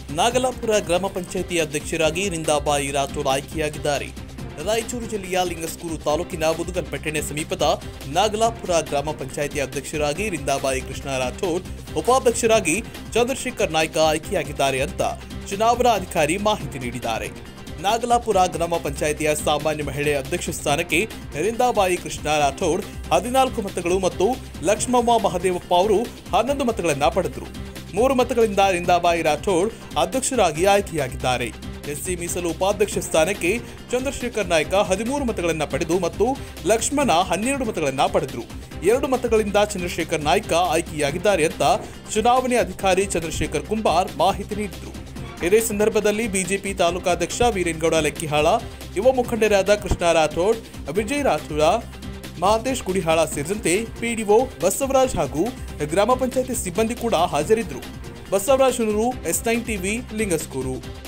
ನಾಗಲಾಪುರ ಗ್ರಾಮ ಪಂಚಾಯಿತಿ ಅಧ್ಯಕ್ಷರಾಗಿ ರಿಂದಾಬಾಯಿ ರಾಥೋಡ್ ಆಯ್ಕೆಯಾಗಿದ್ದಾರೆ ರಾಯಚೂರು ಜಿಲ್ಲೆಯ ಲಿಂಗಸ್ಕೂರು ತಾಲೂಕಿನ ಮುದುಗಲ್ಪೆಟ್ಟಣೆ ಸಮೀಪದ ನಾಗಲಾಪುರ ಗ್ರಾಮ ಪಂಚಾಯಿತಿ ಅಧ್ಯಕ್ಷರಾಗಿ ರಿಂದಾಬಾಯಿ ಕೃಷ್ಣ ರಾಠೋಡ್ ಉಪಾಧ್ಯಕ್ಷರಾಗಿ ಚಂದ್ರಶೇಖರ್ ನಾಯ್ಕ ಆಯ್ಕೆಯಾಗಿದ್ದಾರೆ ಅಂತ ಚುನಾವಣಾ ಅಧಿಕಾರಿ ಮಾಹಿತಿ ನೀಡಿದ್ದಾರೆ ನಾಗಲಾಪುರ ಗ್ರಾಮ ಪಂಚಾಯಿತಿಯ ಸಾಮಾನ್ಯ ಮಹಿಳೆ ಅಧ್ಯಕ್ಷ ಸ್ಥಾನಕ್ಕೆ ರಿಂದಾಬಾಯಿ ಕೃಷ್ಣ ರಾಠೋಡ್ ಹದಿನಾಲ್ಕು ಮತಗಳು ಮತ್ತು ಲಕ್ಷ್ಮಮ್ಮ ಮಹದೇವಪ್ಪ ಅವರು ಹನ್ನೊಂದು ಮತಗಳನ್ನು ಪಡೆದರು ಮೂರು ಮತಗಳಿಂದ ರಿಂದಾಬಾಯಿ ರಾಠೋಡ್ ಅಧ್ಯಕ್ಷರಾಗಿ ಆಯ್ಕೆಯಾಗಿದ್ದಾರೆ ಎಸ್ಸಿ ಮೀಸಲು ಉಪಾಧ್ಯಕ್ಷ ಸ್ಥಾನಕ್ಕೆ ಚಂದ್ರಶೇಖರ್ ನಾಯ್ಕ ಹದಿಮೂರು ಮತಗಳನ್ನು ಪಡೆದು ಮತ್ತು ಲಕ್ಷ್ಮಣ ಹನ್ನೆರಡು ಮತಗಳನ್ನು ಪಡೆದರು ಎರಡು ಮತಗಳಿಂದ ಚಂದ್ರಶೇಖರ್ ನಾಯ್ಕ ಆಯ್ಕೆಯಾಗಿದ್ದಾರೆ ಅಂತ ಚುನಾವಣೆ ಅಧಿಕಾರಿ ಚಂದ್ರಶೇಖರ್ ಕುಂಬಾರ್ ಮಾಹಿತಿ ನೀಡಿದರು ಇದೇ ಸಂದರ್ಭದಲ್ಲಿ ಬಿಜೆಪಿ ತಾಲೂಕಾಧ್ಯಕ್ಷ ವೀರೇನ್ಗೌಡ ಲೆಕ್ಕಿಹಾಳ ಯುವ ಮುಖಂಡರಾದ ಕೃಷ್ಣ ರಾಠೋಡ್ ವಿಜಯ್ ರಾಠೋಡ ಮಹಾಂತೇಶ್ ಗುಡಿಹಾಳ ಸೇರಿದಂತೆ ಪಿಡಿಒ ಬಸವರಾಜ್ ಹಾಗೂ ಗ್ರಾಮ ಪಂಚಾಯತಿ ಸಿಬ್ಬಂದಿ ಕೂಡ ಹಾಜರಿದ್ದರು Basavaraj Hunur S nine TV Lingsugur